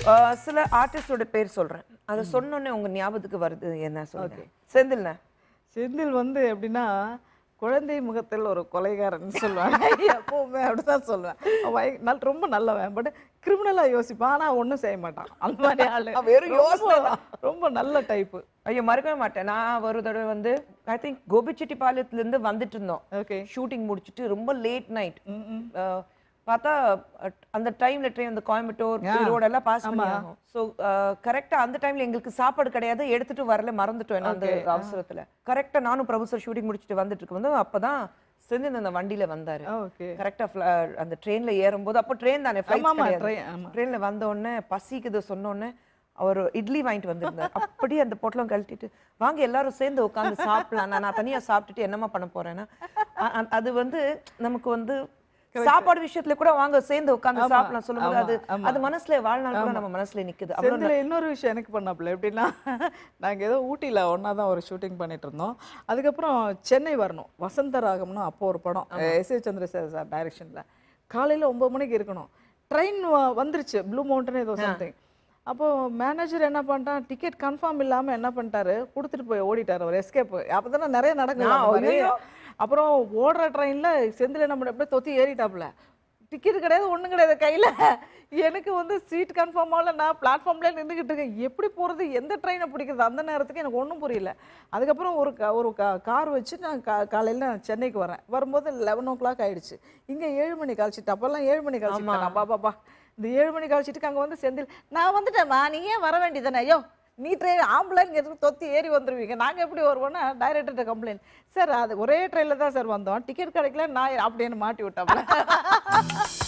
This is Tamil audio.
ஆஹ் சில ஆர்டிஸ்டோட பேர் சொல்றேன் அதை சொன்னோன்னே உங்க ஞாபகத்துக்கு வருது என்ன சொல்லுங்க செந்தில்ண்ணா செந்தில் வந்து எப்படின்னா குழந்தை முகத்தில் ஒரு கொலைகாரன் சொல்லுவேன் எப்பவுமே அப்படிதான் சொல்லுவேன் அவன் வய- நல் ரொம்ப நல்லவன் பட் கிரிமினலாக யோசிப்பான் ஆனால் ஒன்றும் செய்ய மாட்டான் அந்த மாதிரி ஆளு அவன் வெறும் யோசனை ரொம்ப- ரொம்ப நல்ல டைப்பு ஐயோ மறக்கவே மாட்டேன் நான் ஒரு தடவை வந்து ஐ திங்க் கோபிச்செட்டிப்பாளையத்துல இருந்து வந்துட்டு இருந்தோம் ஓகே ஷூட்டிங் முடிச்சுட்டு ரொம்ப லேட் நைட் பார்த்தா அஹ், அந்த டைம்ல ட்ரெயின் அந்த கோயம்புத்தூர் ரோடு எல்லாம் பாஸ் பண்ணி ஆகும் ஸோ கரெக்டா அந்த டைம்ல எங்களுக்கு சாப்பாடு கிடையாது எடுத்துட்டு வரல மறந்துட்டோம் நான் அந்த அவசரத்துல கரெக்டா நானும் பிரபு சார் ஷூட்டிங் முடிச்சுட்டு வந்துட்டு இருக்கும்போது அப்பதான் செந்தில் அந்த வண்டியில வந்தாரு ஓகே கரெக்டா அந்த ட்ரெயின்ல ஏறும்போது அப்போ ட்ரெயின் தானே ஆமா, ஆமா, ஃபிளைட் train, ஆமா. ட்ரெயின்ல வந்த உடனே பசிக்குது சொன்ன உடனே அவர் இட்லி வாங்கிட்டு வந்திருந்தார் அப்படியே அந்த பொட்டலம் கழட்டிட்டு வாங்க எல்லாரும் சேர்ந்து உட்காந்து சாப்பிடலாம் நான் நான் தனியா சாப்பிட்டுட்டு என்னம்மா பண்ண போறேன்னா அ- அ- அது வந்து நமக்கு வந்து சாப்பாடு விஷயத்துல கூட வாங்க சேர்ந்து உட்காந்து சாப்பிடலாம் சொல்லும்போது ஆமா, அது ஆமா. அது மனசுல வாழ்நாள் கூட நம்ம மனசுல நிக்குது அவ்வளவு செந்தில் இன்னொரு விஷயம் எனக்கு பண்ணாப்புல எப்படின்னா நாங்கள் ஏதோ ஊட்டியில் ஒன்றா தான் ஒரு ஷூட்டிங் பண்ணிட்டு இருந்தோம் அதுக்கப்புறம் சென்னை வரணும் வசந்த ராகம்னு அப்போ ஒரு படம் எஸ் ஏ சந்திரசேகர் சார் டைரக்ஷனில் காலையில் ஒம்பது மணிக்கு இருக்கணும் ட்ரெயின் வந்துருச்சு ப்ளூ மவுண்டன் ஏதோ சம்திங் அப்போது மேனேஜர் என்ன பண்ணிட்டான் டிக்கெட் கன்ஃபார்ம் இல்லாமல் என்ன பண்ணிட்டாரு கொடுத்துட்டு போய் ஓடிட்டார் அவர் எஸ்கேப் அப்போ தானே நிறைய நடக்குது அந்த மாதிரி. ஐயையோ. அப்புறம் ஓடுற ட்ரெயினில் செந்தில் என்ன பண்ண அப்படியே தொத்தி ஏறிட்டாப்புல டிக்கெட் கிடையாது ஒன்றும் கிடையாது கையில் எனக்கு வந்து சீட் கன்ஃபார்ம் ஆகல நான் பிளாட்ஃபார்ம்லேயே நின்றுக்கிட்டு இருக்கேன் எப்படி போகிறது எந்த ட்ரெயினை பிடிக்கிறது அந்த நேரத்துக்கு எனக்கு ஒன்றும் புரியல அதுக்கப்புறம் ஒரு கா ஒரு கா கார் வச்சு நான் கா காலையில் நான் சென்னைக்கு வரேன் வரும்போது லெவன் ஓ கிளாக் ஆயிடுச்சு இங்கே ஏழு மணி கழிச்சிட்டு அப்போல்லாம் ஏழு மணி கழிச்சிட்டு நான் பாப்பா பா இந்த ஏழு மணி கழிச்சிட்டு அங்கே வந்து செந்தில் நான் வந்துட்டேம்மா நீ ஏன் வர வேண்டியதானே ஐயோ நீ ட்ரெயின் ஆம்புலன்ஸ் தொத்தி ஏறி வந்துருவீங்க நாங்கள் எப்படி வருவோம்னா டைரக்டர்கிட்ட கம்ப்ளைண்ட் சார் அது ஒரே ட்ரெயினில் தான் சார் வந்தோம் டிக்கெட் கிடைக்கல நான் அப்படின்னு மாட்டி விட்டோம்ல